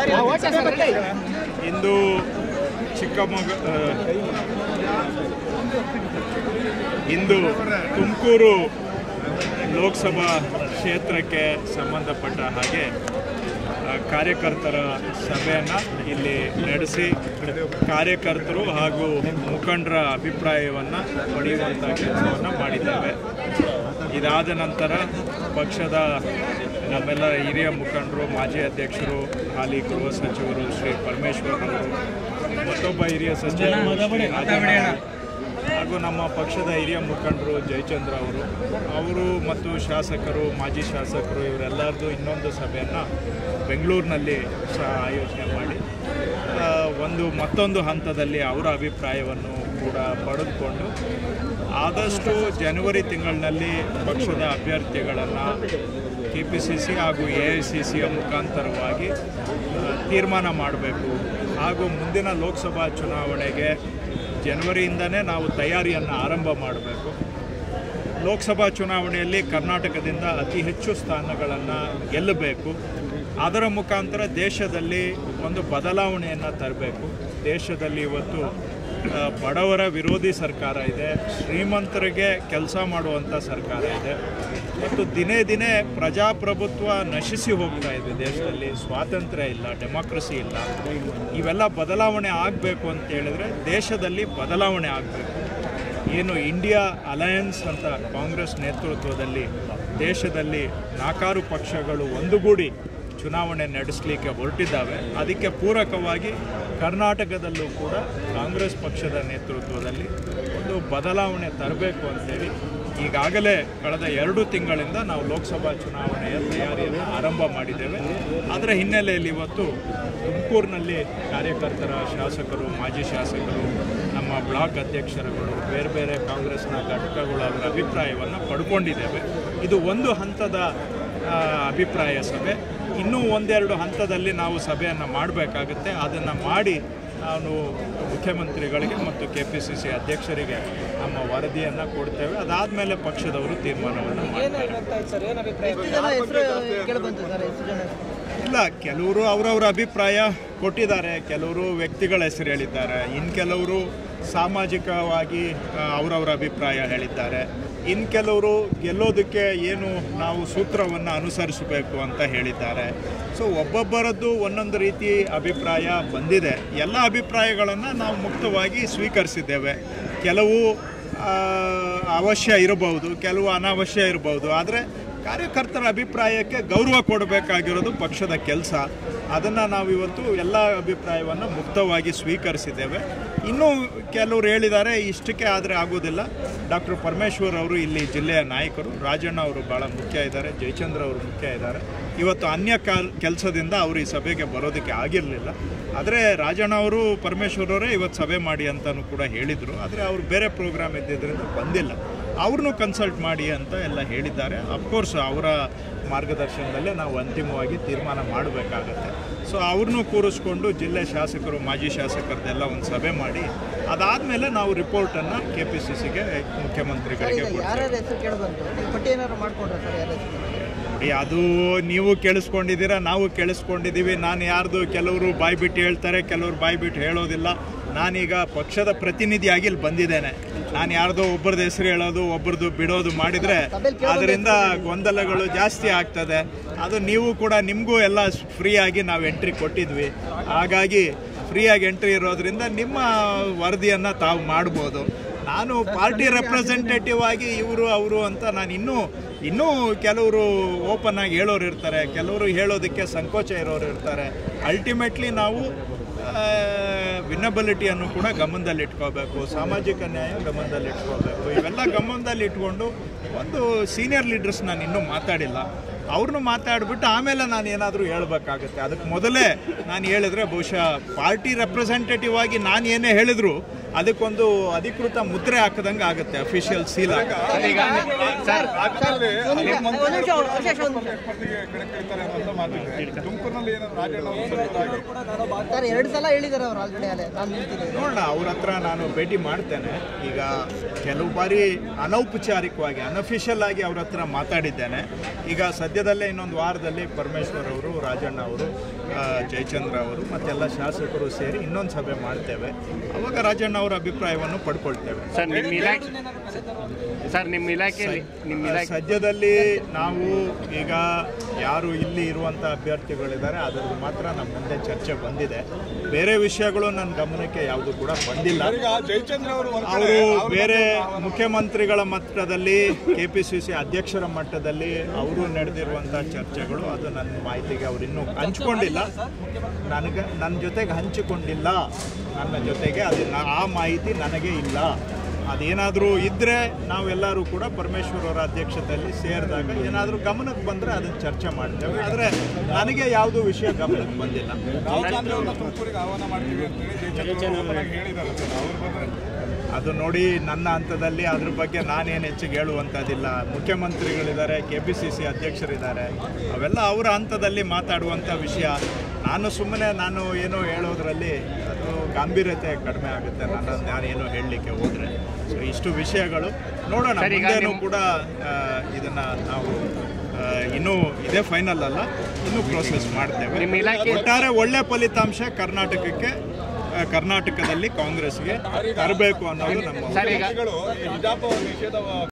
ಇಂದು ಚಿಕ್ಕಮಗ ಆ, ಇಂದು ತುಮಕೂರು ಲೋಕಸಭಾ ಕ್ಷೇತ್ರಕ್ಕೆ ಸಂಬಂಧಪಟ್ಟ ಹಾಗೆ ಆ, ಕಾರ್ಯಕರ್ತರ ಸಭೆಯನ್ನು ಇಲ್ಲಿ ನಡೆಸಿ ಕಾರ್ಯಕರ್ತರು ಹಾಗೂ ಮುಖಂಡರ ಅಭಿಪ್ರಾಯವನ್ನು ಪಡೆಯುವಂಥ ಕೆಲಸವನ್ನು ಮಾಡಿದ್ದೇವೆ ಇದಾದ ನಂತರ ಪಕ್ಷದ ನಮ್ಮೆಲ್ಲ ಹಿರಿಯ ಮುಖಂಡರು ಮಾಜಿ ಅಧ್ಯಕ್ಷರು ಹಾಲಿ ಗೃಹ ಸಚಿವರು ಶ್ರೀ ಪರಮೇಶ್ವರ್ ಅವರು ಮತ್ತೊಬ್ಬ ಹಿರಿಯ ಸಚಿವರು ಶ್ರೀ ರಾಜಣ್ಣ ಅವರು, ಹಾಗೂ ನಮ್ಮ ಪಕ್ಷದ ಹಿರಿಯ ಮುಖಂಡರು ಜಯಚಂದ್ರ ಅವರು ಅವರು ಮತ್ತು ಶಾಸಕರು ಮಾಜಿ ಶಾಸಕರು ಇವರೆಲ್ಲರದು ಇನ್ನೊಂದು ಸಭೆಯನ್ನು ಬೆಂಗಳೂರಿನಲ್ಲಿ ಸಹ ಆಯೋಜನೆ ಮಾಡಿ ಆ, ಒಂದು ಮತ್ತೊಂದು ಹಂತದಲ್ಲಿ ಅವರ ಅಭಿಪ್ರಾಯವನ್ನು ಕೂಡ ಪಡೆದುಕೊಂಡು ಆದಷ್ಟು ಜನವರಿ ತಿಂಗಳಿನಲ್ಲಿ ಪಕ್ಷದ ಅಭ್ಯರ್ಥಿಗಳನ್ನು ಕೆ ಪಿ ಸಿ ಸಿ ಹಾಗೂ ಎ ಐ ಸಿ ಸಿಯ ಮುಖಾಂತರವಾಗಿ ಆ, ತೀರ್ಮಾನ ಮಾಡಬೇಕು ಹಾಗೂ ಮುಂದಿನ ಲೋಕಸಭಾ ಚುನಾವಣೆಗೆ ಜನವರಿಯಿಂದನೇ ನಾವು ತಯಾರಿಯನ್ನು ಆರಂಭ ಮಾಡಬೇಕು ಲೋಕಸಭಾ ಚುನಾವಣೆಯಲ್ಲಿ ಕರ್ನಾಟಕದಿಂದ ಅತಿ ಹೆಚ್ಚು ಸ್ಥಾನಗಳನ್ನು ಗೆಲ್ಲಬೇಕು ಅದರ ಮುಖಾಂತರ ದೇಶದಲ್ಲಿ ಒಂದು ಬದಲಾವಣೆಯನ್ನು ತರಬೇಕು ದೇಶದಲ್ಲಿ ಇವತ್ತು ಆ, ಬಡವರ ವಿರೋಧಿ ಸರ್ಕಾರ ಇದೆ ಶ್ರೀಮಂತರಿಗೆ ಕೆಲಸ ಮಾಡುವಂಥ ಸರ್ಕಾರ ಇದೆ ಮತ್ತು ದಿನೇ ದಿನೇ ಪ್ರಜಾಪ್ರಭುತ್ವ ನಶಿಸಿ ಹೋಗ್ತಾ ಇದೆ ದೇಶದಲ್ಲಿ ಸ್ವಾತಂತ್ರ್ಯ ಇಲ್ಲ ಡೆಮಾಕ್ರಸಿ ಇಲ್ಲ ಇವೆಲ್ಲ ಬದಲಾವಣೆ ಆಗಬೇಕು ಅಂತ ಹೇಳಿದ್ರೆ ದೇಶದಲ್ಲಿ ಬದಲಾವಣೆ ಆಗಬೇಕು ಏನು ಇಂಡಿಯಾ ಅಲಯನ್ಸ್ ಅಂತ ಕಾಂಗ್ರೆಸ್ ನೇತೃತ್ವದಲ್ಲಿ ದೇಶದಲ್ಲಿ ನಾಲ್ಕಾರು ಪಕ್ಷಗಳು ಒಂದುಗೂಡಿ ಚುನಾವಣೆ ನಡೆಸಲಿಕ್ಕೆ ಹೊರಟಿದ್ದಾವೆ ಅದಕ್ಕೆ ಪೂರಕವಾಗಿ ಕರ್ನಾಟಕದಲ್ಲೂ ಕೂಡ ಕಾಂಗ್ರೆಸ್ ಪಕ್ಷದ ನೇತೃತ್ವದಲ್ಲಿ ಒಂದು ಬದಲಾವಣೆ ತರಬೇಕು ಅಂತೇಳಿ ಈಗಾಗಲೇ ಕಳೆದ ಎರಡು ತಿಂಗಳಿಂದ ನಾವು ಲೋಕಸಭಾ ಚುನಾವಣೆಯ ತಯಾರಿಯನ್ನು ಆರಂಭ ಮಾಡಿದ್ದೇವೆ ಅದರ ಹಿನ್ನೆಲೆಯಲ್ಲಿ ಇವತ್ತು ತುಮಕೂರಿನಲ್ಲಿ ಕಾರ್ಯಕರ್ತರ ಶಾಸಕರು ಮಾಜಿ ಶಾಸಕರು ನಮ್ಮ ಬ್ಲಾಕ್ ಅಧ್ಯಕ್ಷರುಗಳು ಬೇರೆ ಬೇರೆ ಕಾಂಗ್ರೆಸ್ನ ಘಟಕಗಳು ಅವರ ಅಭಿಪ್ರಾಯವನ್ನು ಪಡ್ಕೊಂಡಿದ್ದೇವೆ ಇದು ಒಂದು ಹಂತದ ಆ, ಅಭಿಪ್ರಾಯ ಸಭೆ ಇನ್ನೂ ಒಂದೆರಡು ಹಂತದಲ್ಲಿ ನಾವು ಸಭೆಯನ್ನು ಮಾಡಬೇಕಾಗುತ್ತೆ ಅದನ್ನು ಮಾಡಿ ನಾನು ಮುಖ್ಯಮಂತ್ರಿಗಳಿಗೆ ಮತ್ತು ಕೆ ಪಿ ಸಿ ಸಿ ಅಧ್ಯಕ್ಷರಿಗೆ ನಮ್ಮ ವರದಿಯನ್ನು ಕೊಡ್ತೇವೆ ಅದಾದಮೇಲೆ ಪಕ್ಷದವರು ತೀರ್ಮಾನವನ್ನು ಮಾಡ್ತಾರೆ ಎಷ್ಟು ಜನ ಹೆಸರು ಕೇಳಿಬಂತು ಸರ್ ಎಷ್ಟು ಜನ ಇಲ್ಲ ಕೆಲವರು ಅವರವರ ಅಭಿಪ್ರಾಯ ಕೊಟ್ಟಿದ್ದಾರೆ ಕೆಲವರು ವ್ಯಕ್ತಿಗಳ ಹೆಸರು ಹೇಳಿದ್ದಾರೆ ಇನ್ನು ಕೆಲವರು ಸಾಮಾಜಿಕವಾಗಿ ಆ, ಅವರವರ ಅಭಿಪ್ರಾಯ ಹೇಳಿದ್ದಾರೆ ಇನ್ನು ಕೆಲವರು ಗೆಲ್ಲೋದಕ್ಕೆ ಏನು ನಾವು ಸೂತ್ರವನ್ನು ಅನುಸರಿಸಬೇಕು ಅಂತ ಹೇಳಿದ್ದಾರೆ ಸೊ ಒಬ್ಬೊಬ್ಬರದ್ದು ಒಂದೊಂದು ರೀತಿ ಅಭಿಪ್ರಾಯ ಬಂದಿದೆ ಎಲ್ಲ ಅಭಿಪ್ರಾಯಗಳನ್ನು ನಾವು ಮುಕ್ತವಾಗಿ ಸ್ವೀಕರಿಸಿದ್ದೇವೆ ಕೆಲವು ಆ, ಅವಶ್ಯ ಇರಬಹುದು ಕೆಲವು ಅನಾವಶ್ಯ ಇರಬಹುದು ಆದರೆ ಕಾರ್ಯಕರ್ತರ ಅಭಿಪ್ರಾಯಕ್ಕೆ ಗೌರವ ಕೊಡಬೇಕಾಗಿರೋದು ಪಕ್ಷದ ಕೆಲಸ ಅದನ್ನು ನಾವು ಇವತ್ತು ಎಲ್ಲ ಅಭಿಪ್ರಾಯವನ್ನು ಮುಕ್ತವಾಗಿ ಸ್ವೀಕರಿಸಿದ್ದೇವೆ ಇನ್ನೂ ಕೆಲವರು ಹೇಳಿದ್ದಾರೆ ಇಷ್ಟಕ್ಕೆ ಆದರೆ ಆಗೋದಿಲ್ಲ ಡಾಕ್ಟರ್ ಪರಮೇಶ್ವರ್ ಅವರು ಇಲ್ಲಿ ಜಿಲ್ಲೆಯ ನಾಯಕರು ರಾಜಣ್ಣ ಅವರು ಭಾಳ ಮುಖ್ಯ ಇದ್ದಾರೆ ಜಯಚಂದ್ರ ಅವರು ಮುಖ್ಯ ಇದ್ದಾರೆ ಇವತ್ತು ಅನ್ಯ ಕಾಲ್ ಕೆಲಸದಿಂದ ಅವರು ಈ ಸಭೆಗೆ ಬರೋದಕ್ಕೆ ಆಗಿರಲಿಲ್ಲ ಆದರೆ ರಾಜಣ್ಣ ಅವರು ಪರಮೇಶ್ವರ್ ಅವರೇ ಇವತ್ತು ಸಭೆ ಮಾಡಿ ಅಂತಲೂ ಕೂಡ ಹೇಳಿದರು ಆದರೆ ಅವರು ಬೇರೆ ಪ್ರೋಗ್ರಾಮ್ ಇದ್ದಿದ್ದರಿಂದ ಬಂದಿಲ್ಲ ಅವ್ರನ್ನೂ ಕನ್ಸಲ್ಟ್ ಮಾಡಿ ಅಂತ ಎಲ್ಲ ಹೇಳಿದ್ದಾರೆ ಅಫ್ಕೋರ್ಸ್ ಅವರ ಮಾರ್ಗದರ್ಶನದಲ್ಲೇ ನಾವು ಅಂತಿಮವಾಗಿ ತೀರ್ಮಾನ ಮಾಡಬೇಕಾಗತ್ತೆ ಸೊ ಅವ್ರನ್ನೂ ಕೂರಿಸ್ಕೊಂಡು ಜಿಲ್ಲೆ ಶಾಸಕರು ಮಾಜಿ ಶಾಸಕರದೆಲ್ಲ ಒಂದು ಸಭೆ ಮಾಡಿ ಅದಾದಮೇಲೆ ನಾವು ರಿಪೋರ್ಟನ್ನು ಕೆ ಪಿ ಸಿ ಸಿಗೆ ಮುಖ್ಯಮಂತ್ರಿಗಳಿಗೆ ಕೊಡ್ತೇವೆ ಯಾರ್ಯಾರ ಹೆಸರು ಕೇಳಿಬಂತು ನೀವು ಪಟ್ಟಿ ಏನಾದ್ರು ಮಾಡ್ಕೊಂಡ್ರೆ ಸರ್ ಯಾರ ಹೆಸರು ನೋಡಿ ಅದು ನೀವು ಕೇಳಿಸ್ಕೊಂಡಿದ್ದೀರಾ ನಾವು ಕೇಳಿಸ್ಕೊಂಡಿದ್ದೀವಿ ನಾನು ಯಾರ್ದು ಕೆಲವರು ಬಾಯಿ ಬಿಟ್ಟು ಹೇಳ್ತಾರೆ ಕೆಲವರು ಬಾಯಿ ಬಿಟ್ಟು ಹೇಳೋದಿಲ್ಲ ನಾನೀಗ ಪಕ್ಷದ ಪ್ರತಿನಿಧಿಯಾಗಿ ಇಲ್ಲಿ ಬಂದಿದ್ದೇನೆ ನಾನು ಯಾರ್ದೋ ಒಬ್ಬರದ್ದು ಹೆಸರು ಹೇಳೋದು ಒಬ್ಬರದ್ದು ಬಿಡೋದು ಮಾಡಿದರೆ ಅದರಿಂದ ಗೊಂದಲಗಳು ಜಾಸ್ತಿ ಆಗ್ತದೆ ಅದು ನೀವು ಕೂಡ ನಿಮಗೂ ಎಲ್ಲ ಫ್ರೀಯಾಗಿ ನಾವು ಎಂಟ್ರಿ ಕೊಟ್ಟಿದ್ವಿ ಹಾಗಾಗಿ ಫ್ರೀಯಾಗಿ ಎಂಟ್ರಿ ಇರೋದ್ರಿಂದ ನಿಮ್ಮ ವರದಿಯನ್ನು ತಾವು ಮಾಡ್ಬೋದು ನಾನು ಪಾರ್ಟಿ ರೆಪ್ರೆಸೆಂಟೇಟಿವ್ ಆಗಿ ಇವರು ಅವರು ಅಂತ ನಾನು ಇನ್ನೂ ಇನ್ನೂ ಕೆಲವರು ಓಪನ್ ಆಗಿ ಹೇಳೋರು ಇರ್ತಾರೆ ಕೆಲವರು ಹೇಳೋದಕ್ಕೆ ಸಂಕೋಚ ಇರೋರು ಇರ್ತಾರೆ ಅಲ್ಟಿಮೇಟ್ಲಿ ನಾವು ವಿನಬಿಲಿಟಿಯನ್ನು ಕೂಡ ಗಮನದಲ್ಲಿ ಇಟ್ಕೋಬೇಕು ಸಾಮಾಜಿಕ ನ್ಯಾಯ ಗಮನದಲ್ಲಿ ಇಟ್ಕೋಬೇಕು ಇವೆಲ್ಲ ಗಮನದಲ್ಲಿ ಇಟ್ಕೊಂಡು ಒಂದು ಸೀನಿಯರ್ ಲೀಡರ್ಸ್ ನಾನು ಇನ್ನೂ ಮಾತಾಡಿಲ್ಲ ಅವ್ರನ್ನೂ ಮಾತಾಡ್ಬಿಟ್ಟು ಆಮೇಲೆ ನಾನು ಏನಾದರೂ ಹೇಳ್ಬೇಕಾಗತ್ತೆ ಅದಕ್ಕೆ ಮೊದಲೇ ನಾನು ಹೇಳಿದ್ರೆ ಬಹುಶಃ ಪಾರ್ಟಿ ರೆಪ್ರೆಸೆಂಟೇಟಿವ್ ಆಗಿ ನಾನು ಏನೇ ಹೇಳಿದ್ರು ಅದಕ್ಕೊಂದು ಅಧಿಕೃತ ಮುದ್ರೆ ಹಾಕದಂಗೆ ಆಗುತ್ತೆ ಅಫಿಷಿಯಲ್ ಸೀಲ್ ಆಗ ಸರ್ ಎರಡು ಸಲ ಹೇಳಿದ್ದಾರೆ ಅವ್ರು ಆಲ್ರೆಡಿ ಅಲ್ಲೇ ನಾನು ನಿಂತಿದ್ದೀನಿ ನೋಡೋಣ ಅವ್ರ ಹತ್ರ ನಾನು ಭೇಟಿ ಮಾಡ್ತೇನೆ ಈಗ ಕೆಲವು ಬಾರಿ ಅನೌಪಚಾರಿಕವಾಗಿ ಅನಫಿಷಿಯಲ್ ಆಗಿ ಅವ್ರ ಹತ್ರ ಮಾತಾಡಿದ್ದೇನೆ ಈಗ ಸದ್ಯ ಸದ್ಯದಲ್ಲೇ ಇನ್ನೊಂದು ವಾರದಲ್ಲಿ ಪರಮೇಶ್ವರ್ ಅವರು ರಾಜಣ್ಣ ಅವರು ಆ, ಜಯಚಂದ್ರ ಅವರು ಮತ್ತೆಲ್ಲ ಶಾಸಕರು ಸೇರಿ ಇನ್ನೊಂದು ಸಭೆ ಮಾಡ್ತೇವೆ ಅವಾಗ ರಾಜಣ್ಣ ಅವರ ಅಭಿಪ್ರಾಯವನ್ನು ಪಡ್ಕೊಳ್ತೇವೆ ಸರ್ ನಿಮ್ಮ ಇಲಾಖೆ ಸರ್ ನಿಮ್ಮ ಇಲಾಖೆಯಲ್ಲಿ ನಿಮ್ಮ ಇಲಾಖೆ ಸದ್ಯದಲ್ಲಿ ನಾವು ಈಗ ಯಾರು ಇಲ್ಲಿ ಇರುವಂಥ ಅಭ್ಯರ್ಥಿಗಳಿದ್ದಾರೆ ಅದರದ್ದು ಮಾತ್ರ ನಮ್ಮ ಮುಂದೆ ಚರ್ಚೆ ಬಂದಿದೆ ಬೇರೆ ವಿಷಯಗಳು ನನ್ನ ಗಮನಕ್ಕೆ ಯಾವುದು ಕೂಡ ಬಂದಿಲ್ಲ ಜಯಚಂದ್ರ ಅವರು ಅವರು ಬೇರೆ ಮುಖ್ಯಮಂತ್ರಿಗಳ ಮಟ್ಟದಲ್ಲಿ ಕೆ ಪಿ ಸಿ ಸಿ ಅಧ್ಯಕ್ಷರ ಮಟ್ಟದಲ್ಲಿ ಅವರು ನಡೆದಿರುವಂಥ ಚರ್ಚೆಗಳು ಅದು ನನ್ನ ಮಾಹಿತಿಗೆ ಅವರು ಇನ್ನೂ ಹಂಚ್ಕೊಂಡಿಲ್ಲ ನನಗೆ ನನ್ನ ಜೊತೆಗೆ ಹಂಚಿಕೊಂಡಿಲ್ಲ ನನ್ನ ಜೊತೆಗೆ ಅದನ್ನ ಆ ಮಾಹಿತಿ ನನಗೆ ಇಲ್ಲ ಅದೇನಾದರೂ ಇದ್ದರೆ ನಾವೆಲ್ಲರೂ ಕೂಡ ಪರಮೇಶ್ವರ್ ಅವರ ಅಧ್ಯಕ್ಷತೆಯಲ್ಲಿ ಸೇರಿದಾಗ ಏನಾದರೂ ಗಮನಕ್ಕೆ ಬಂದರೆ ಅದನ್ನು ಚರ್ಚೆ ಮಾಡ್ತೇವೆ ಆದರೆ ನನಗೆ ಯಾವುದೂ ವಿಷಯ ಗಮನಕ್ಕೆ ಬಂದಿಲ್ಲ ರಾಹುಲ್ ಗಾಂಧಿ ಅವ್ರನ್ನ ತುಮಕೂರಿಗೆ ಆಹ್ವಾನ ಮಾಡ್ತೀವಿ ಅಂತೇಳಿ ಜಯಚಂದ್ರ ಅವರು open ಆಗಿ ಹೇಳಿದ್ದಾರೆ ಸರ್ ಅವ್ರು ಬಂದ್ರೆ ಅದು ನೋಡಿ ನನ್ನ ಹಂತದಲ್ಲಿ ಅದ್ರ ಬಗ್ಗೆ ನಾನೇನು ಹೆಚ್ಚಿಗೆ ಹೇಳುವಂಥದ್ದಿಲ್ಲ ಮುಖ್ಯಮಂತ್ರಿಗಳಿದ್ದಾರೆ ಕೆ ಪಿ ಸಿ ಸಿ ಅಧ್ಯಕ್ಷರಿದ್ದಾರೆ ಅವೆಲ್ಲ ಅವರ ಹಂತದಲ್ಲಿ ಮಾತಾಡುವಂಥ ವಿಷಯ ನಾನು ಸುಮ್ಮನೆ ನಾನು ಏನೋ ಹೇಳೋದ್ರಲ್ಲಿ ಅದು ಗಾಂಭೀರ್ಯತೆ ಕಡಿಮೆ ಆಗುತ್ತೆ ನನ್ನ ನಾನೇನೋ ಹೇಳಲಿಕ್ಕೆ ಹೋದರೆ ಸೊ ಇಷ್ಟು ವಿಷಯಗಳು ನೋಡೋಣ ಸರ್, ಈಗ ಮುಂದೇನು ನಿಮ್- ಕೂಡ ಆ, ಇದನ್ನ ನಾವು ಆ, ಇನ್ನೂ ಇದೇ ಫೈನಲ್ ಅಲ್ಲ ಇನ್ನೂ ಪ್ರೋಸೆಸ್ ಮಾಡ್ತೇವೆ ನಿಮ್ಮ ಇಲಾಖೆ- ಒಟ್ಟಾರೆ ಒಳ್ಳೆ ಫಲಿತಾಂಶ ಕರ್ನಾಟಕಕ್ಕೆ ಆ, ಕರ್ನಾಟಕದಲ್ಲಿ ಕಾಂಗ್ರೆಸ್ಗೆ ತರಬೇಕು ಅನ್ನೋದು ನಮ್ಮ ಸರ್ ಈಗ ಈ ಹಿಜಾಬ್ ನಿಷೇಧ